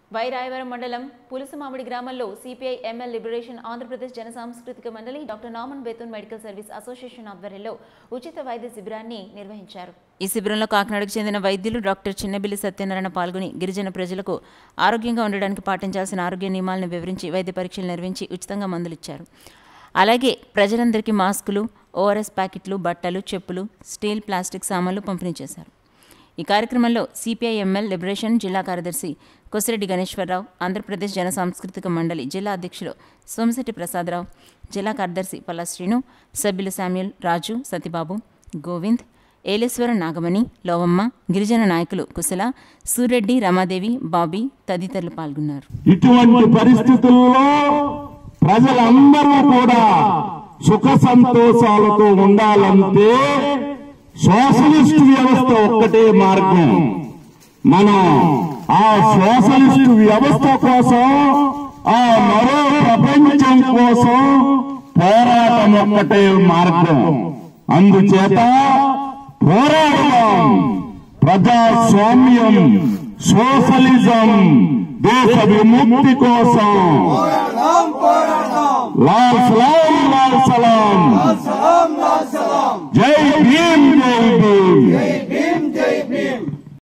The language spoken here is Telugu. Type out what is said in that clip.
వైరాయవరం మండలం పులుసుమామిడి గ్రామంలో సిపిఐ ఎంఎల్ లిబరేషన్ ఆంధ్రప్రదేశ్ జన సాంస్కృతిక మండలి డాక్టర్ నామన్ బేతున్ మెడికల్ సర్వీస్ అసోసియేషన్ ఆధ్వర్యంలో ఉచిత వైద్య శిబిరాన్ని నిర్వహించారు ఈ శిబిరంలో కాకినాడకు చెందిన వైద్యులు డాక్టర్ చిన్నబిల్లి సత్యనారాయణ పాల్గొని గిరిజన ప్రజలకు ఆరోగ్యంగా ఉండడానికి పాటించాల్సిన ఆరోగ్య నియమాలను వివరించి వైద్య పరీక్షలు నిర్వహించి ఉచితంగా మందులు ఇచ్చారు అలాగే ప్రజలందరికీ మాస్కులు ఓఆర్ఎస్ ప్యాకెట్లు బట్టలు చెప్పులు స్టీల్ ప్లాస్టిక్ సామాన్లు పంపిణీ చేశారు ఈ కార్యక్రమంలో సిపిఐఎంఎల్ లిబరేషన్ జిల్లా కార్యదర్శి కొసిరెడ్డి గణేశ్వరరావు ఆంధ్రప్రదేశ్ జన సాంస్కృతిక మండలి జిల్లా అధ్యక్షులు సోమశెట్టి ప్రసాదరావు జిల్లా కార్యదర్శి పల్లా శ్రీను సభ్యులు శామ్యుల్ రాజు సతిబాబు గోవింద్ ఏలేశ్వర నాగమణి లోవమ్మ గిరిజన నాయకులు కుశల సూరెడ్డి రమాదేవి బాబీ తదితరులు పాల్గొన్నారు ఇటువంటి పరిస్థితుల్లో ప్రజలందరూ కూడా సుఖ సంతోషాలతో ఉండాలంటే సోషలిస్ట్ వ్యవస్థ ఒక్కటే మార్గం మనం ఆ సోషలిస్ట్ వ్యవస్థ కోసం ఆ మరో ప్రపంచం కోసం పోరాటం ఒక్కటే మార్గం అందుచేత పోరాడదాం ప్రజాస్వామ్యం సోషలిజం దేశ విముక్తి కోసం లాల్ సలాం లాల్ సలాం జై భీమ్ జై భీమ్